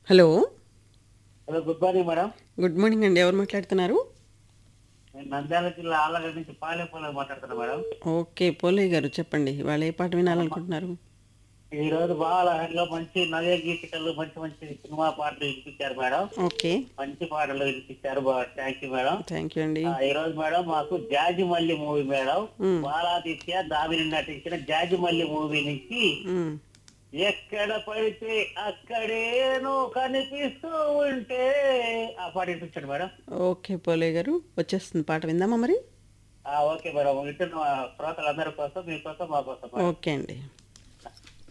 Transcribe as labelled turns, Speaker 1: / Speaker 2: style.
Speaker 1: Hello
Speaker 2: hello good morning madam
Speaker 1: good morning అండి ఎవరు మాట్లాడుతున్నారు
Speaker 2: నేను నంద్యాల జిల్లా ఆళ్ళగడ్డ నుంచి పాలెపల్లి మాట్లాడుతున్నా మేడం
Speaker 1: ఓకే పోలయ్య గారు చెప్పండి వాళ్ళు ఏ పాట వినాలనుకుంటున్నారు
Speaker 2: ఈ రోజు బాగా మంచి నవ్య గీతికలు మంచి మంచి సినిమా పాటలు వినిపించారు మేడం
Speaker 1: ఓకే
Speaker 2: మంచి పాటలు వినిపించారు బాగా thank you madam
Speaker 1: thank you అండి
Speaker 2: ఆ, ఈ రోజు మేడం మాకు జాజి మల్లి మూవీ మేడం
Speaker 1: మ్మ్.
Speaker 2: బాలాదిత్య దావిని నటించిన జాజి మల్లి మూవీ నుంచి
Speaker 1: మ్మ్.
Speaker 2: ఎక్కడ పడితే అక్కడే నువ్వు కనిపిస్తూ ఉంటే ఆ పాట వినిపించండి మేడం
Speaker 1: ఓకే పోలయ్య గారు వచ్చేస్తుంది పాట విందామా మరి
Speaker 2: ఆ, ఓకే మేడం వింటున్న శ్రోతలందరి కోసం మీకోసం మా కోసం మేడం
Speaker 1: ఓకే అండి